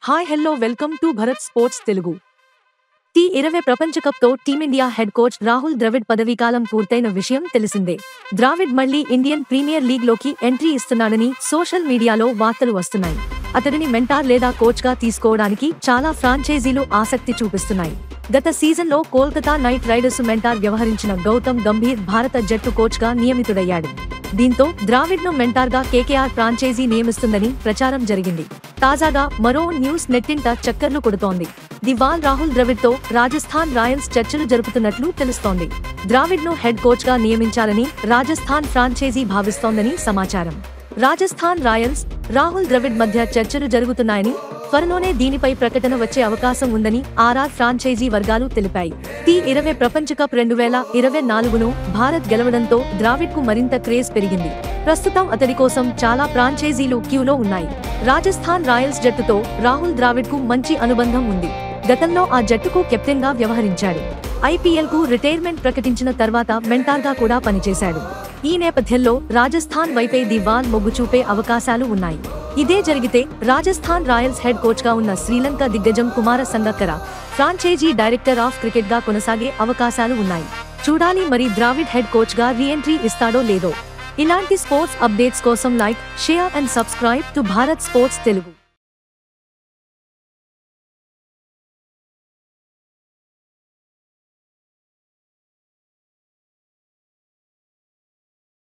hi hello welcome to Bharat sports Telugu T ఇరవై ప్రపంచ cup తో team India head coach Rahul Dravid పదవీకాలం పూర్తయిన విషయం తెలిసిందే ద్రావిడ్ మళ్లీ ఇండియన్ ప్రీమియర్ లీగ్ లోకి ఎంట్రీ ఇస్తున్నాడని సోషల్ మీడియాలో వార్తలు వస్తున్నాయి అతడిని మెంటార్ లేదా కోచ్ గా తీసుకోవడానికి చాలా ఫ్రాంచైజీలు ఆసక్తి చూపిస్తున్నాయి గత సీజన్లో కోల్కతా నైట్ రైడర్స్ మెంటార్ వ్యవహరించిన గౌతమ్ గంభీర్ భారత జట్టు కోచ్ గా నియమితుడయ్యాడు దీంతో ద్రావిడ్ ను మెంటార్ గా కేకేఆర్ ఫ్రాంచైజీ నియమిస్తుందని ప్రచారం జరిగింది తాజాగా మరో న్యూస్ నెట్టింట చక్కర్లు కొడుతోంది దివాల్ రాహుల్ ద్రవిడ్ తో రాజస్థాన్ రాయల్స్ చర్చలు జరుపుతున్నట్లు తెలుస్తోంది ద్రావిడ్ ను హెడ్ కోచ్ గా నియమించాలని రాజస్థాన్ ఫ్రాంచైజీ భావిస్తోందని సమాచారం రాజస్థాన్ రాయల్స్ రాహుల్ ద్రవిడ్ మధ్య చర్చలు జరుగుతున్నాయని త్వరలోనే దీనిపై ప్రకటన వచ్చే అవకాశం ఉందని ఆర్ఆర్ ఫ్రాంచైజీ వర్గాలు తెలిపాయి టీ ఇరవై ప్రపంచ కప్ రెండు వేల ఇరవై నాలుగును భారత్ గెలవడంతో ద్రావిడ్ కు మరింత క్రేజ్ పెరిగింది ప్రస్తుతం అతడి కోసం చాలా ఫ్రాంచైజీలు క్యూలో ఉన్నాయి రాజస్థాన్ రాయల్స్ జట్టుతో రాహుల్ ద్రావిడ్ కు మంచి అనుబంధం ఉంది గతంలో ఆ జట్టుకు కెప్టెన్ గా వ్యవహరించాడు ఐపీఎల్ కు రిటైర్మెంట్ ప్రకటించిన తర్వాత మెంటార్ గా కూడా పనిచేశాడు ఈ నేపథ్యంలో రాజస్థాన్ వైపే దివాన్ మొగ్గు చూపే అవకాశాలు ఉన్నాయి ఇదే జరిగితే రాజస్థాన్ రాయల్స్ హెడ్ కోచ్ గా ఉన్న శ్రీలంక దిగ్గజం Kumara Sangakkara franchise director of cricket గా కొనసాగే అవకాశాలు ఉన్నాయి చూడాలి మరి ద్రావిడ్ హెడ్ కోచ్ గా రీఎంట్రీ ఇస్తాడో లేదో ఇలాంటి స్పోర్ట్స్ అప్డేట్స్ కోసం like share and subscribe to Bharat sports Telugu